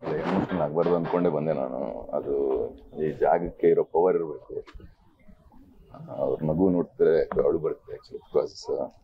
Emotional ಆಗಬಾರ್ದು ಅಂದ್ಕೊಂಡೇ ಬಂದೆ ನಾನು ಅದು ಈ ಜಾಗಕ್ಕೆ ಇರೋ ಪವರ್ ಇರಬೇಕು ಅವ್ರ ನಗು ನೋಡ್ತಾರೆ ಅಳು ಬರುತ್ತೆ ಆ್ಯಕ್ಚುಲಿ ಬಿಕಾಸ್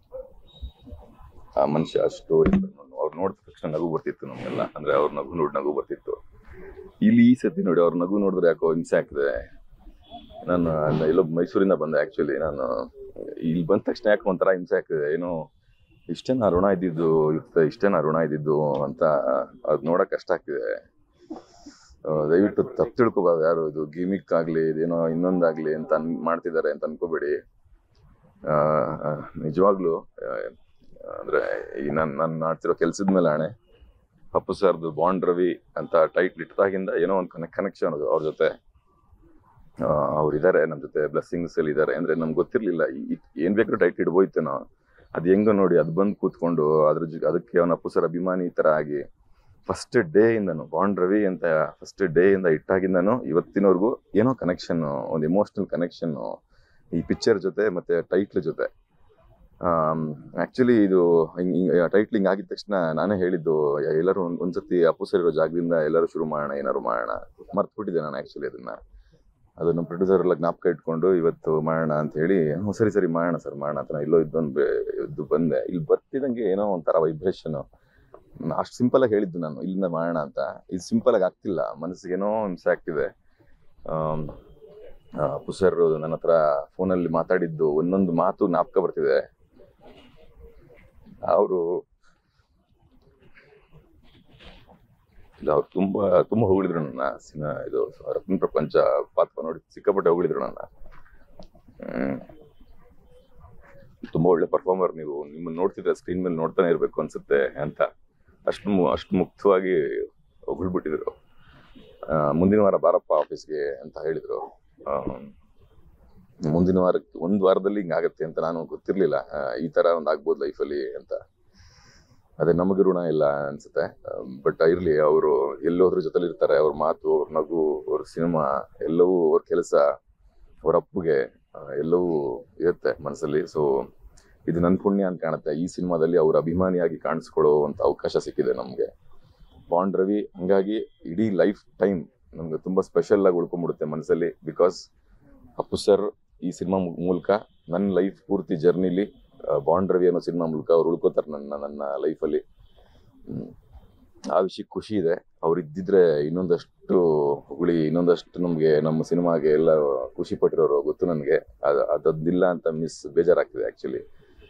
ಆ ಮನುಷ್ಯ ಅಷ್ಟು ಅವ್ರು ನೋಡಿದ ತಕ್ಷಣ ನಗು ಬರ್ತಿತ್ತು ನಮಗೆಲ್ಲ ಅಂದ್ರೆ ಅವ್ರ ನಗು ನೋಡಿ ನಗು ಬರ್ತಿತ್ತು ಇಲ್ಲಿ ಈ ಸತಿ ನೋಡಿ ಅವ್ರ ನಗು ನೋಡಿದ್ರೆ ಯಾಕೋ ಹಿಂಸೆ ಆಗ್ತದೆ ನಾನು ಅಲ್ಲ ಎಲ್ಲೋ ಮೈಸೂರಿಂದ ಬಂದೆ ಆ್ಯಕ್ಚುಲಿ ನಾನು ಇಲ್ಲಿ ಬಂದ ತಕ್ಷಣ ಯಾಕೆ ಒಂಥರ ಹಿಂಸೆ ಆಗ್ತದೆ ಏನೋ ಇಷ್ಟೇ ನಾ ಋಣ ಇದ್ದಿದ್ದು ಇರ್ತ ಇಷ್ಟೇ ನಾ ಋಣ ಇದ್ದಿದ್ದು ಅಂತ ಅದು ನೋಡಕ್ ಕಷ್ಟ ಆಗ್ತಿದೆ ಆ, ದಯವಿಟ್ಟು ತಪ್ಪು ತಿಳ್ಕೊಬಾರ್ದು ಯಾರು ಇದು ಗಿಮಿಕ್ ಆಗಲಿ ಇದೇನೋ ಇನ್ನೊಂದಾಗ್ಲಿ ಅಂತ ಅನ್ ಮಾಡ್ತಿದ್ದಾರೆ ಅಂತ ಅನ್ಕೋಬೇಡಿ ಆ, ಆ, ನಿಜವಾಗ್ಲೂ ಆ, ಅಂದ್ರೆ ಈ ನಾನು ನಾನು ಮಾಡ್ತಿರೋ ಕೆಲ್ಸದ ಮೇಲೆ ಹಣೆ ಪಪ್ಪು ಸರ್ದು ಬಾಂಡ್ ರವಿ ಅಂತ ಟೈಟ್ಲ್ ಇಟ್ಟಾಗಿಂದ ಏನೋ ಒಂದು ಕನೆಕ್ಷನ್ ಅದು ಅವ್ರ ಜೊತೆ ಅವ್ರು ಇದ್ದಾರೆ ನಮ್ಮ ಜೊತೆ ಬ್ಲೆಸ್ಸಿಂಗ್ಸ್ ಅಲ್ಲಿ ಇದ್ದಾರೆ ಅಂದ್ರೆ ನಮ್ಗೆ ಗೊತ್ತಿರ್ಲಿಲ್ಲ ಈ- ಈ- ಏನ್ ಬೇಕಾದ್ರೂ ಟೈಟ್ ಇಡ್ಬೋಯ್ತೇನೋ ಅದ್ ಹೆಂಗೋ ನೋಡಿ ಅದ್ ಬಂದು ಕೂತ್ಕೊಂಡು ಅದ್ರ ಜೊ ಅದಕ್ಕೆ ಅವನ ಅಪ್ಪು ಸರ್ ಅಭಿಮಾನಿ ಈ ತರ ಆಗಿ ಫಸ್ಟ್ ಡೇ ಇಂದನು ಬಾಂಡ್ ರವಿ ಅಂತ ಫಸ್ಟ್ ಡೇ ಇಂದ ಇಟ್ಟಾಗಿಂದನು ಇವತ್ತಿನವರೆಗೂ ಏನೋ ಕನೆಕ್ಷನ್ ಒಂದು ಎಮೋಷನಲ್ ಕನೆಕ್ಷನ್ ಈ ಪಿಕ್ಚರ್ ಜೊತೆ ಮತ್ತೆ ಟೈಟ್ಲ್ ಜೊತೆ ಆಕ್ಚುಲಿ ಇದು ಟೈಟ್ಲಿಂಗ್ ಆಗಿದ ತಕ್ಷಣ ನಾನೇ ಹೇಳಿದ್ದು ಎಲ್ಲರೂ ಒಂದ್- ಒಂದ್ಸತಿ ಅಪ್ಪು ಸರ್ ಇರೋ ಜಾಗದಿಂದ ಎಲ್ಲರೂ ಶುರು ಮಾಡೋಣ ಏನಾದ್ರು ಮಾಡೋಣ ಮರ್ತ್ಬಿಟ್ಟಿದ್ದೆ ನಾನು ಆಕ್ಚುಲಿ ಅದನ್ನ ಅದು ನಮ್ಮ ಪ್ರೊಡ್ಯೂಸರ್ ಎಲ್ಲ ಜ್ಞಾಪಕ ಇಟ್ಕೊಂಡು ಇವತ್ತು ಮಾಡೋಣ ಅಂತ ಹೇಳಿ ಹ್ಞೂ ಸರಿ ಸರಿ ಮಾಡೋಣ ಸರ್ ಮಾಡೋಣ ಅಂತ ನಾನು ಎಲ್ಲೋ ಇದ್ದೊಂದು ಇದ್ದು ಬಂದೆ ಇಲ್ಲಿ ಬರ್ತಿದಂಗೆ ಏನೋ ಒಂಥರ ವೈಬ್ರೇಷನ್ ಅಷ್ಟು ಸಿಂಪಲ್ ಆಗಿ ಹೇಳಿದ್ದು ನಾನು ಇಲ್ಲಿಂದ ಮಾಡೋಣ ಅಂತ ಇದು ಸಿಂಪಲ್ ಆಗಿ ಆಗ್ತಿಲ್ಲ ಮನಸ್ಸಿಗೆ ಏನೋ ಹಿಂಸೆ ಆಗ್ತಿದೆ ಆಮ್, ಆ, ಅಪ್ಪು ಸರ್ ನನ್ನ ಹತ್ರ ಫೋನಲ್ಲಿ ಮಾತಾಡಿದ್ದು ಒಂದೊಂದು ಮಾತು ಜ್ಞಾಪಕ ಬರ್ತಿದೆ ಅವರು ಇಲ್ಲ ಅವ್ರು ತುಂಬಾ ತುಂಬಾ ಹೊಗಳಿದ್ರು ನನ್ನ ಸಿನ ಇದು ರತ್ನ ಪ್ರಪಂಚ ಪಾತ್ರ ನೋಡಿ ಸಿಕ್ಕಾಪಟ್ಟೆ ಹೊಗಳಿದ್ರು ನನ್ನ ಹ್ಮ್. ತುಂಬಾ ಒಳ್ಳೆ ಪರ್ಫಾರ್ಮರ್ ನೀವು ನಿಮ್ಮನ್ನ ನೋಡ್ತಿದ್ರೆ ಸ್ಕ್ರೀನ್ ಮೇಲೆ ನೋಡ್ತಾನೆ ಇರ್ಬೇಕು ಅನ್ಸುತ್ತೆ ಅಂತ ಅಷ್ಟು ಮು- ಅಷ್ಟು ಮುಕ್ತವಾಗಿ ಹೊಗಳ್ಬಿಟ್ಟಿದ್ರು ಆ, ಮುಂದಿನ ವಾರ ಬಾರಪ್ಪ ಆಫೀಸ್ಗೆ ಅಂತ ಹೇಳಿದ್ರು ಆ, ಮುಂದಿನ ವಾರಕ್ಕೆ ಒಂದು ವಾರದಲ್ಲಿ ಹಿಂಗಾಗತ್ತೆ ಅಂತ ನಾನು ಗೊತ್ತಿರ್ಲಿಲ್ಲ ಆ, ಈ ತರ ಒಂದು ಆಗ್ಬೋದು ಲೈಫಲ್ಲಿ ಅಂತ ಅದೇ ನಮಗೆ ಋಣ ಇಲ್ಲ ಅನ್ಸುತ್ತೆ ಬಟ್ ಇರ್ಲಿ ಅವರು ಎಲ್ಲೋದ್ರ ಜೊತೆಲಿ ಇರ್ತಾರೆ ಅವ್ರ ಮಾತು ಅವ್ರ ನಗು ಅವ್ರ ಸಿನಿಮಾ ಎಲ್ಲವೂ ಅವ್ರ ಕೆಲಸ ಅವ್ರ ಅಪ್ಪುಗೆ ಆ, ಎಲ್ಲವೂ ಇರುತ್ತೆ ಮನಸ್ಸಲ್ಲಿ ಸೊ ಇದು ನನ್ನ ಪುಣ್ಯ ಅಂತ ಕಾಣುತ್ತೆ ಈ ಸಿನಿಮಾದಲ್ಲಿ ಅವ್ರ ಅಭಿಮಾನಿಯಾಗಿ ಕಾಣಿಸ್ಕೊಳ್ಳೋ ಅಂತ ಅವಕಾಶ ಸಿಕ್ಕಿದೆ ನಮಗೆ ಬಾಂಡ್ ರವಿ ಹಂಗಾಗಿ ಇಡೀ ಲೈಫ್ ಟೈಮ್ ನಮ್ಗೆ ತುಂಬಾ ಸ್ಪೆಷಲ್ ಆಗಿ ಉಳ್ಕೊಂಡ್ಬಿಡುತ್ತೆ ಮನಸ್ಸಲ್ಲಿ ಬಿಕಾಸ್ ಅಪ್ಪು ಸರ್ ಈ ಸಿನಿಮಾ ಮೂಲಕ ನನ್ನ ಲೈಫ್ ಪೂರ್ತಿ ಜರ್ನಿಲಿ ಬಾಂಡ್ ರವಿ ಅನ್ನೋ ಸಿನಿಮಾ ಮೂಲಕ ಅವ್ರು ಉಳ್ಕೋತಾರೆ ನನ್ನ ನನ್ನ ಲೈಫಲ್ಲಿ ಆ ವಿಷಯಕ್ಕೆ ಖುಷಿ ಇದೆ ಅವ್ರು ಇದ್ದಿದ್ರೆ ಇನ್ನೊಂದಷ್ಟು ಹುಳಿ ಇನ್ನೊಂದಷ್ಟು ನಮಗೆ ನಮ್ಮ ಸಿನಿಮಾಗೆ ಎಲ್ಲ ಖುಷಿ ಪಟ್ಟಿರೋರು ಗೊತ್ತು ನನಗೆ ಅದು ಅದೊಂದಿಲ್ಲ ಅಂತ ಮಿಸ್ ಬೇಜಾರಾಗ್ತಿದೆ ಆ್ಯಕ್ಚುಲಿ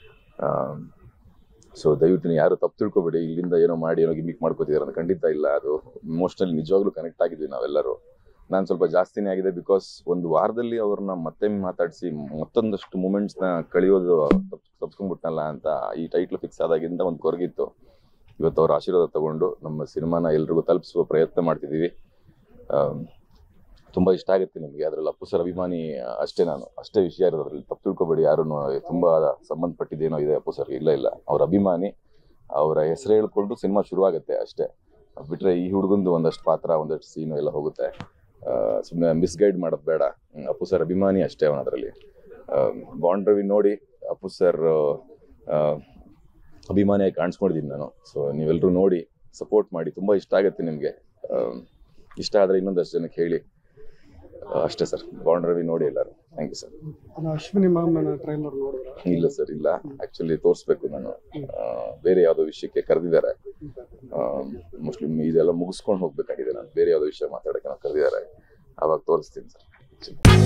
ಸೊ ದಯವಿಟ್ಟು ನೀವು ಯಾರು ತಪ್ಪು ತಿಳ್ಕೊಬೇಡಿ ಇಲ್ಲಿಂದ ಏನೋ ಮಾಡಿ ಏನೋ ಗಿಮಿಕ್ ಮಾಡ್ಕೋತಿದಾರೆ ಅಂತ ಖಂಡಿತ ಇಲ್ಲ ಅದು ಇಮೋಷನಲಿ ನಿಜವಾಗ್ಲೂ ಕನೆಕ್ಟ್ ಆಗಿದ್ವಿ ನಾವೆಲ್ಲರೂ ನಾನು ಸ್ವಲ್ಪ ಜಾಸ್ತಿನೇ ಆಗಿದೆ ಬಿಕಾಸ್ ಒಂದು ವಾರದಲ್ಲಿ ಅವ್ರನ್ನ ಮತ್ತೆ ಮಾತಾಡಿಸಿ ಮತ್ತೊಂದಷ್ಟು ಮೂಮೆಂಟ್ಸ್ನ ಕಳಿಯೋದು ತಪ್ ತಪ್ಸ್ಕೊಂಡ್ಬಿಟ್ನಲ್ಲ ಅಂತ ಈ ಟೈಟ್ಲ್ ಫಿಕ್ಸ್ ಆದಾಗಿಂದ ಒಂದು ಕೊರಗಿತ್ತು ಇವತ್ತು ಅವ್ರ ಆಶೀರ್ವಾದ ತಗೊಂಡು ನಮ್ಮ ಸಿನಿಮಾನ ಎಲ್ರಿಗೂ ತಲುಪಿಸುವ ಪ್ರಯತ್ನ ಮಾಡ್ತಿದ್ದೀವಿ ಆಮ್, ತುಂಬಾ ಇಷ್ಟ ಆಗುತ್ತೆ ನಿಮಗೆ ಅದ್ರಲ್ಲಿ ಅಪ್ಪು ಸರ್ ಅಭಿಮಾನಿ ಅಷ್ಟೇ ನಾನು ಅಷ್ಟೇ ವಿಷಯ ಇರೋದು ಅದ್ರಲ್ಲಿ ತಪ್ಪು ತಿಳ್ಕೊಬೇಡಿ ಯಾರು ತುಂಬಾ ಸಂಬಂಧಪಟ್ಟಿದ್ದೇನೋ ಇದೆ ಅಪ್ಪು ಸರ್ ಇಲ್ಲ ಇಲ್ಲ ಅವ್ರ ಅಭಿಮಾನಿ ಅವರ ಹೆಸರು ಹೇಳ್ಕೊಂಡು ಸಿನಿಮಾ ಶುರುವಾಗುತ್ತೆ ಅಷ್ಟೇ ಬಿಟ್ರೆ ಈ ಹುಡುಗಂದು ಒಂದಷ್ಟು ಪಾತ್ರ ಒಂದಷ್ಟು ಸೀನು ಎಲ್ಲ ಹೋಗುತ್ತೆ ಸುಮ್ಮನೆ ಮಿಸ್ಗೈಡ್ ಮಾಡೋದು ಬೇಡ ಹ್ಮ್, ಅಪ್ಪು ಸರ್ ಅಭಿಮಾನಿ ಅಷ್ಟೇ ಅವನ ಅದರಲ್ಲಿ ಬಾಂಡ್ ರವಿ ನೋಡಿ ಅಪ್ಪು ಸರ್ ಅಭಿಮಾನಿಯಾಗಿ ಕಾಣಿಸ್ಕೊಂಡಿದ್ದೀನಿ ನಾನು ಸೊ ನೀವೆಲ್ಲರೂ ನೋಡಿ ಸಪೋರ್ಟ್ ಮಾಡಿ ತುಂಬಾ ಇಷ್ಟ ಆಗುತ್ತೆ ನಿಮಗೆ ಇಷ್ಟ ಆದರೆ ಇನ್ನೊಂದಷ್ಟು ಜನಕ್ಕೆ ಹೇಳಿ ಆ, ಅಷ್ಟೇ ಸರ್ ಬಾಂಡ್ ರವಿ ನೋಡಿ ಎಲ್ಲರೂ ಥ್ಯಾಂಕ್ ಯು ಸರ್ ಅದು ಅಶ್ವಿನಿ ಮಾಮನ ಟ್ರೈಲರ್ ನೋಡಿದ್ರ ಇಲ್ಲ ಸರ್ ಇಲ್ಲ ಆಕ್ಚುಲಿ ತೋರಿಸ್ಬೇಕು ನಾನು ಆ, ಬೇರೆ ಯಾವುದೋ ವಿಷಯಕ್ಕೆ ಕರೆದಿದ್ದಾರೆ ಮುಸ್ಲಿಂ ಇದೆಲ್ಲ ಮುಗಿಸ್ಕೊಂಡು ಹೋಗ್ಬೇಕಾಗಿದೆ ನಾನು ಬೇರೆ ಯಾವುದೋ ವಿಷಯ ಮಾತಾಡಕ್ಕೆ ನಾವು ಕರೆದಿದ್ದಾರೆ ಅವಾಗ ತೋರಿಸ್ತೀನಿ ಸರ್